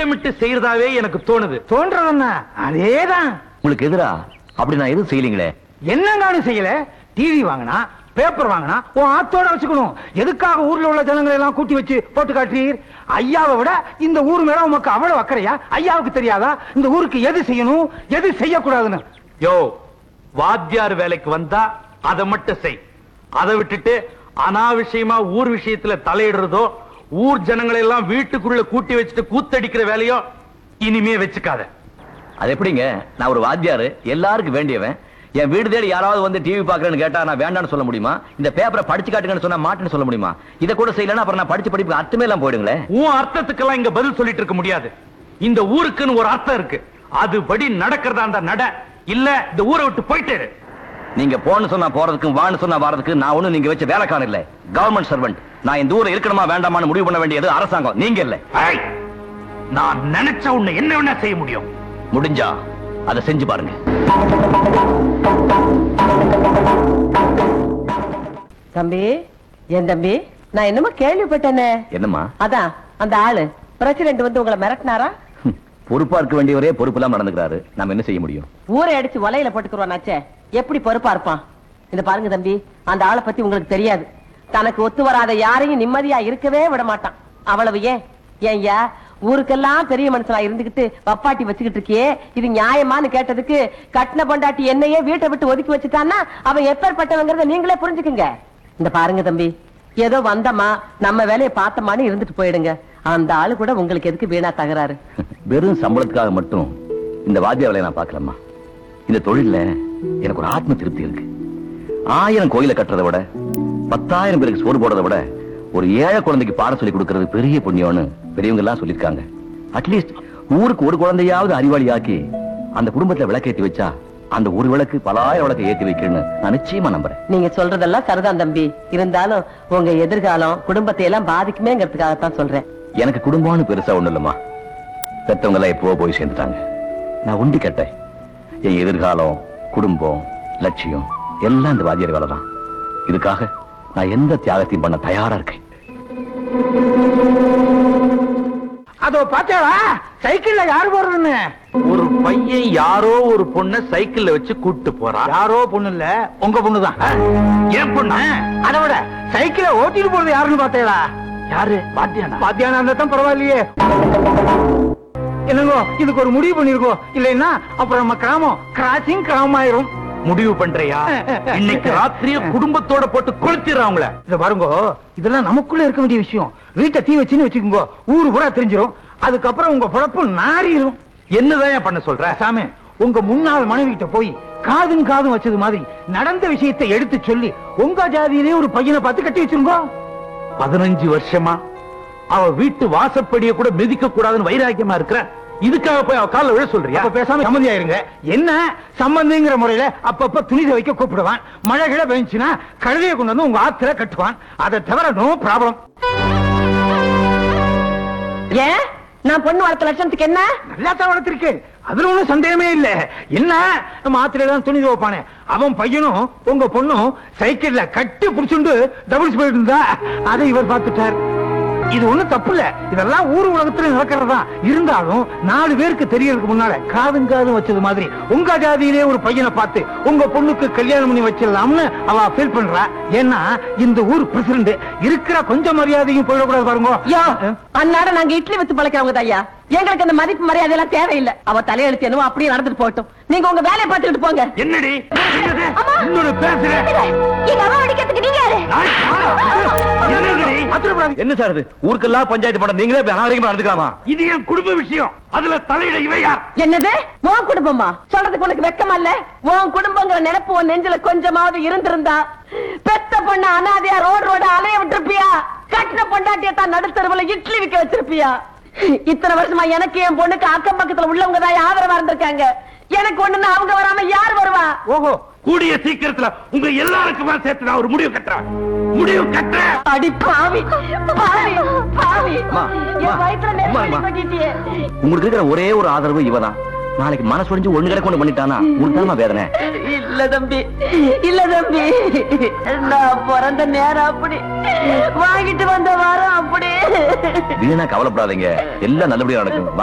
திட்டமிட்டு செய்யறதாவே எனக்கு தோணுது தோன்றதுன்னா அதேதான் உங்களுக்கு எதிரா அப்படி நான் எதுவும் செய்யலீங்களே என்னங்காலும் செய்யல டிவி வாங்கினா பேப்பர் வாங்கினா உன் ஆத்தோட வச்சுக்கணும் எதுக்காக ஊர்ல உள்ள ஜனங்களை எல்லாம் கூட்டி வச்சு போட்டு காட்டுறீர் ஐயாவை விட இந்த ஊர் மேல உமக்கு அவ்வளவு அக்கறையா ஐயாவுக்கு தெரியாதா இந்த ஊருக்கு எது செய்யணும் எது செய்யக்கூடாதுன்னு யோ வாத்தியார் வேலைக்கு வந்தா அதை மட்டும் செய் அதை விட்டுட்டு அனாவசியமா ஊர் விஷயத்துல தலையிடுறதோ ஊர் ஜனங்களை எல்லாம் வீட்டுக்குள்ள கூட்டி வச்சுட்டு கூத்தடிக்கிற வேலையோ இனிமே வச்சுக்காத அது எப்படிங்க நான் ஒரு வாத்தியாரு எல்லாருக்கும் வேண்டியவன் என் வீடு தேடி யாராவது வந்து டிவி பாக்குறேன்னு கேட்டா நான் வேண்டாம்னு சொல்ல முடியுமா இந்த பேப்பரை படிச்சு காட்டுங்கன்னு சொன்னா மாட்டேன்னு சொல்ல முடியுமா இதை கூட செய்யலன்னா அப்புறம் நான் படிச்ச படிப்புக்கு அர்த்தமே எல்லாம் போயிடுங்களே உன் அர்த்தத்துக்கெல்லாம் இங்க பதில் சொல்லிட்டு இருக்க முடியாது இந்த ஊருக்குன்னு ஒரு அர்த்தம் இருக்கு அதுபடி நடக்கிறதா அந்த நட இல்ல இந்த ஊரை விட்டு போயிட்டு இரு. நீங்க போன்னு சொன்னா போறதுக்கு வான்னு சொன்னா வரதுக்கு நான் ஒண்ணும் நீங்க வச்ச வேலைக்காரன் இல்ல கவர்மெண்ட் சர்வெண்ட் நான் இந்த ஊரை இருக்கணுமா வேண்டாமான்னு முடிவு பண்ண வேண்டியது அரசாங்கம் நீங்க இல்ல ஐ, நான் நினைச்ச உன்னை என்ன வேணா செய்ய முடியும் முடிஞ்சா அதை செஞ்சு பாருங்க தம்பி என் தம்பி நான் என்னமோ கேள்விப்பட்டேனே என்னம்மா அதான் அந்த ஆளு பிரசிடென்ட் வந்து உங்களை மிரட்டினாரா ஹம், பொறுப்பா இருக்க வேண்டியவரே பொறுப்பு நடந்துக்கிறாரு நாம என்ன செய்ய முடியும் ஊரை அடிச்சு வலையில போட்டுக்குருவானாச்சே எப்படி பொறுப்பா இருப்பான் இந்த பாருங்க தம்பி அந்த ஆளை பத்தி உங்களுக்கு தெரியாது தனக்கு ஒத்து வராத யாரையும் நிம்மதியா இருக்கவே விட மாட்டான் அவ்வளவு ஏன் ஏன்யா ஊருக்கெல்லாம் பெரிய மனுஷனா இருந்துகிட்டு வப்பாட்டி வச்சுக்கிட்டு இருக்கியே இது நியாயமான்னு கேட்டதுக்கு கட்டின பொண்டாட்டி என்னையே வீட்டை விட்டு ஒதுக்கி வச்சுட்டான்னா அவன் எப்பேற்பட்டவங்கிறத நீங்களே புரிஞ்சுக்குங்க இந்த பாருங்க தம்பி ஏதோ வந்தமா நம்ம வேலையை பார்த்தமான்னு இருந்துட்டு போயிடுங்க அந்த ஆளு கூட உங்களுக்கு எதுக்கு வீணா தகராறு வெறும் சம்பளத்துக்காக மட்டும் இந்த வாத்திய வேலையை நான் பார்க்கலாமா இந்த தொழில்ல எனக்கு ஒரு ஆத்ம திருப்தி இருக்கு ஆயிரம் கோயிலை கட்டுறதை விட பத்தாயிரம் பேருக்கு சோறு போடுறதை விட ஒரு ஏழை குழந்தைக்கு பாடம் சொல்லி கொடுக்கறது பெரிய புண்ணியம்னு பெரியவங்க எல்லாம் சொல்லியிருக்காங்க அட்லீஸ்ட் ஊருக்கு ஒரு குழந்தையாவது அறிவாளி ஆக்கி அந்த குடும்பத்துல விளக்கேத்தி வச்சா அந்த ஒரு விளக்கு பலாயிரம் விளக்கு ஏத்தி வைக்கணும்னு நான் நிச்சயமா நம்புறேன் நீங்க சொல்றதெல்லாம் சரிதான் தம்பி இருந்தாலும் உங்க எதிர்காலம் குடும்பத்தை எல்லாம் பாதிக்குமேங்கிறதுக்காகத்தான் சொல்றேன் எனக்கு குடும்பம்னு பெருசா ஒண்ணு இல்லம்மா பெத்தவங்க எல்லாம் எப்பவோ போய் சேர்ந்துட்டாங்க நான் உண்டி கேட்டேன் என் எதிர்காலம் குடும்பம் லட்சியம் எல்லாம் இந்த வாத்தியார் வேலை தான் இதுக்காக நான் எந்த தியாகத்தையும் பண்ண தயாரா இருக்கேன் அதோ பாத்தியாவா சைக்கிள்ல யார் போறதுன்னு ஒரு பையன் யாரோ ஒரு பொண்ண சைக்கிள்ல வச்சு கூட்டு போறான் யாரோ பொண்ணு இல்ல உங்க பொண்ணுதான் ஏன் பொண்ணா அதை விட சைக்கிள ஓட்டிட்டு போறது யாருன்னு பாத்தீங்களா யாரு வாத்தியானா பாத்தியானா இருந்தா தான் பரவாயில்லையே என்னங்கோ இதுக்கு ஒரு முடிவு பண்ணிருக்கோம் இல்லைன்னா அப்புறம் நம்ம கிராமம் கிராசிங் கிராமம் ஆயிரும் முடிவு பண்றியா இன்னைக்கு ராத்திரிய குடும்பத்தோட போட்டு கொளுத்திடுறான் அவங்கள இத பாருங்க இதெல்லாம் நமக்குள்ள இருக்க வேண்டிய விஷயம் வீட்டை தீ வச்சுன்னு வச்சுக்கோங்க ஊரு பூரா தெரிஞ்சிரும் அதுக்கப்புறம் உங்க பொழப்பு நாரிரும் என்னதான் பண்ண சொல்ற சாமி உங்க முன்னாள் மனைவி கிட்ட போய் காதும் காதும் வச்சது மாதிரி நடந்த விஷயத்தை எடுத்து சொல்லி உங்க ஜாதியிலே ஒரு பையனை பார்த்து கட்டி வச்சிருங்க பதினஞ்சு வருஷமா அவ வீட்டு வாசப்படிய கூட மிதிக்க கூடாதுன்னு வைராக்கியமா இருக்கிற இதுக்காக போய் அவ கால்ல விழ சொல்றியா அப்ப பேசாம சம்மதியாயிருங்க என்ன சம்பந்திங்கிற முறையில அப்பப்ப துணி துவைக்க கூப்பிடுவான் மழை கிழ பெஞ்சுன்னா கழுதையை கொண்டு வந்து உங்க ஆத்துல கட்டுவான் அதை தவிர நோ ப்ராப்ளம் ஏன் நான் பொண்ணு வளர்த்த லட்சணத்துக்கு என்ன நல்லா தான் வளர்த்திருக்கு அதுல ஒண்ணும் சந்தேகமே இல்ல என்ன நம்ம ஆத்துல தான் துணி துவைப்பானே அவன் பையனும் உங்க பொண்ணும் சைக்கிள்ல கட்டி புடிச்சுண்டு டபுள்ஸ் போயிட்டு இருந்தா அதை இவர் பார்த்துட்டார் இது ஒண்ணும் தப்பு இல்ல இதெல்லாம் ஊர் உலகத்துல நடக்கிறதா இருந்தாலும் நாலு பேருக்கு தெரியறதுக்கு முன்னால காதும் காதும் வச்சது மாதிரி உங்க ஜாதியிலே ஒரு பையனை பார்த்து உங்க பொண்ணுக்கு கல்யாணம் பண்ணி வச்சிடலாம்னு அவ ஃபீல் பண்றா ஏன்னா இந்த ஊர் பிரசிடண்ட் இருக்கிற கொஞ்சம் மரியாதையும் போயிடக்கூடாது பாருங்க யோ அன்னாட நாங்க இட்லி வச்சு பழைக்கிறவங்க ஐயா எங்களுக்கு அந்த மதிப்பு மரியாதை எல்லாம் தேவையில்லை அவ தலையெழுத்து என்னவோ அப்படியே நடந்துட்டு போகட்டும் நீங்க உங்க வேலையை பார்த்துட்டு போங்க என்னடி என்னது? இன்னொன்னு பேசுற எங்க அம்மா அடிக்கிறதுக்கு நீங்க யாரு நான் யாரா? என்னங்கடி? என்ன சார் இது ஊருக்கெல்லாம் பஞ்சாயத்து பண்ண நீங்களே இப்படி அநாகரிகமா நடந்துக்கலாமா இது என் குடும்ப விஷயம் அதுல தலையிட இவ யார் என்னது உன் குடும்பமா சொல்றதுக்கு உனக்கு வெக்கமா இல்ல உன் குடும்பங்கிற நினைப்பு உன் நெஞ்சில கொஞ்சமாவது இருந்திருந்தா பெத்த பொண்ண அனாதையா ரோடு ரோட அலைய விட்டுருப்பியா கட்டின பொண்டாட்டிய தான் நடுத்தருவுல இட்லி விக்க வச்சிருப்பியா இத்தனை வருஷமா எனக்கு என் பொண்ணுக்கு அக்கம் பக்கத்துல உள்ளவங்க தான் ஆதரவா இருந்திருக்காங்க எனக்கு ஒண்ணுன்னா அவங்க வராம யார் வருவா ஓஹோ கூடிய சீக்கிரத்துல உங்க எல்லாருக்குமா சேர்த்து நான் ஒரு முடிவு கட்டுறேன் முடிவு கட்டுறேன் அடி பாவி பாவி பாவி அம்மா, என் அம்மா, வயித்துல அம்மா, நெருப்பு அம்மா. கொட்டிட்டியே உங்களுக்கு இருக்கிற ஒரே ஒரு ஆதரவு இவதான் நாளைக்கு மனசு ஒடிஞ்சு ஒண்ணு கிடக்க கொண்டு பண்ணிட்டானா உங்களுக்கு வேதனை இல்ல தம்பி இல்ல தம்பி நான் பிறந்த நேரம் அப்படி வாங்கிட்டு வந்த வாரம் அப்படி வீணா கவலைப்படாதீங்க எல்லாம் நல்லபடியா நடக்கும்